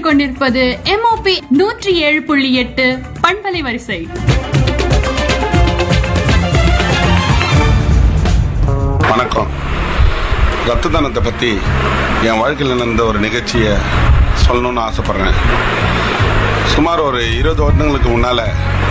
கேட்டுக்கொண்டிருப்பது எம்ஓபி நூற்றி ஏழு புள்ளி எட்டு பண்பலை வரிசை வணக்கம் ரத்த தானத்தை பற்றி என் வாழ்க்கையில் நடந்த ஒரு நிகழ்ச்சியை சொல்லணும்னு ஆசைப்பட்றேன் சுமார் ஒரு இருபது வருடங்களுக்கு முன்னால்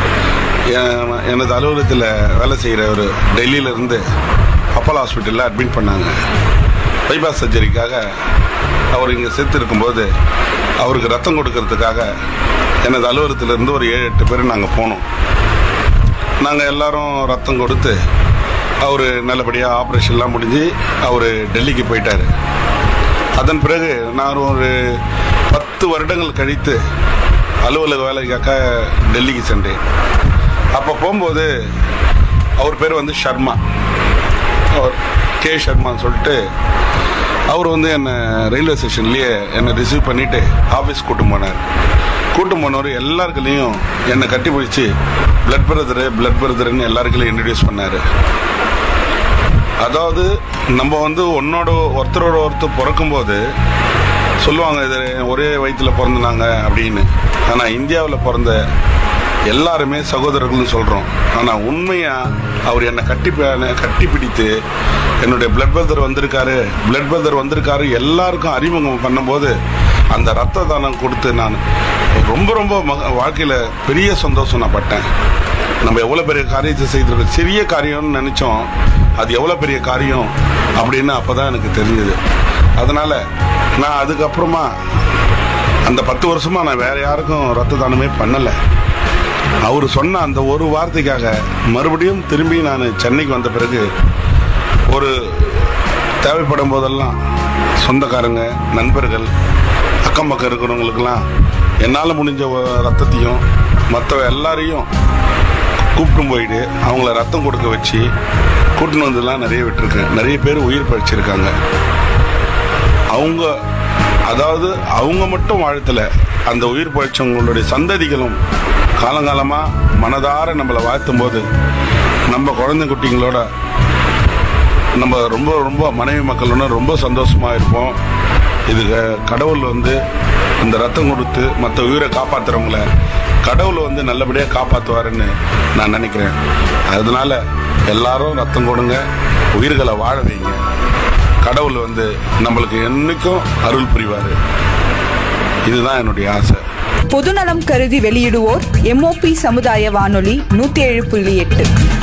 எனது அலுவலகத்தில் வேலை செய்கிற ஒரு டெல்லியிலேருந்து அப்போலோ ஹாஸ்பிட்டலில் அட்மிட் பண்ணாங்க பைபாஸ் சர்ஜரிக்காக அவர் இங்கே சேர்த்து இருக்கும்போது அவருக்கு ரத்தம் கொடுக்கறதுக்காக எனது அலுவலகத்திலேருந்து ஒரு ஏழு எட்டு பேர் நாங்கள் போனோம் நாங்கள் எல்லாரும் ரத்தம் கொடுத்து அவர் நல்லபடியாக ஆப்ரேஷன்லாம் முடிஞ்சு அவர் டெல்லிக்கு போயிட்டார் அதன் பிறகு நான் ஒரு பத்து வருடங்கள் கழித்து அலுவலக வேலைக்காக டெல்லிக்கு சென்றேன் அப்போ போகும்போது அவர் பேர் வந்து ஷர்மா அவர் கே ஷர்மான்னு சொல்லிட்டு அவர் வந்து என்னை ரயில்வே ஸ்டேஷன்லேயே என்னை ரிசீவ் பண்ணிவிட்டு ஆஃபீஸ் கூட்டும் போனார் கூட்டும் போனவர் எல்லாருக்குலேயும் என்னை கட்டி பிடிச்சி பிளட் பிரதரு பிளட் பிரதர்னு எல்லாருக்குலையும் இன்ட்ரடியூஸ் பண்ணார் அதாவது நம்ம வந்து ஒன்னோட ஒருத்தரோட ஒருத்தர் பிறக்கும்போது சொல்லுவாங்க இது ஒரே வயிற்றில் பிறந்தாங்க அப்படின்னு ஆனால் இந்தியாவில் பிறந்த எல்லாருமே சகோதரர்கள்னு சொல்கிறோம் ஆனால் உண்மையாக அவர் என்னை கட்டி கட்டி பிடித்து என்னுடைய பிளட் பிரதர் வந்திருக்காரு பிளட் பிரதர் வந்திருக்காரு எல்லாருக்கும் அறிமுகம் பண்ணும்போது அந்த ரத்த தானம் கொடுத்து நான் ரொம்ப ரொம்ப மக வாழ்க்கையில் பெரிய சந்தோஷம் நான் பட்டேன் நம்ம எவ்வளோ பெரிய காரியத்தை செய்திருக்கோம் சிறிய காரியம்னு நினச்சோம் அது எவ்வளோ பெரிய காரியம் அப்படின்னு அப்போ தான் எனக்கு தெரிஞ்சது அதனால் நான் அதுக்கப்புறமா அந்த பத்து வருஷமாக நான் வேற யாருக்கும் ரத்த தானமே பண்ணலை அவர் சொன்ன அந்த ஒரு வார்த்தைக்காக மறுபடியும் திரும்பி நான் சென்னைக்கு வந்த பிறகு ஒரு தேவைப்படும் போதெல்லாம் சொந்தக்காரங்க நண்பர்கள் அக்கம் பக்கம் இருக்கிறவங்களுக்கெல்லாம் என்னால் முடிஞ்ச ஒ- ரத்தத்தையும் மற்ற எல்லாரையும் கூப்பிட்டு போயிட்டு அவங்கள ரத்தம் கொடுக்க வச்சு கூட்டின்னு வந்தெல்லாம் நிறைய விட்டுருக்கேன் நிறைய பேர் உயிர் பழிச்சிருக்காங்க அவங்க அதாவது அவங்க மட்டும் வாழ்த்தல அந்த உயிர் பழிச்சவங்களுடைய சந்ததிகளும் காலங்காலமாக மனதார நம்மளை வாழ்த்தும் போது நம்ம குழந்தை குட்டிங்களோட நம்ம ரொம்ப ரொம்ப மனைவி மக்களோட ரொம்ப சந்தோஷமா இருப்போம் இது க- கடவுள் வந்து இந்த ரத்தம் கொடுத்து மற்ற உயிரை காப்பாத்துறவங்கள கடவுள் வந்து நல்லபடியாக காப்பாற்றுவாருன்னு நான் நினைக்கிறேன் அதனால எல்லாரும் ரத்தம் கொடுங்க உயிர்களை வாழ வைங்க கடவுள் வந்து நம்மளுக்கு என்னைக்கும் அருள் புரிவார் இதுதான் என்னுடைய ஆசை பொதுநலம் கருதி வெளியிடுவோர் எம்ஓபி சமுதாய வானொலி நூத்தி ஏழு புள்ளி எட்டு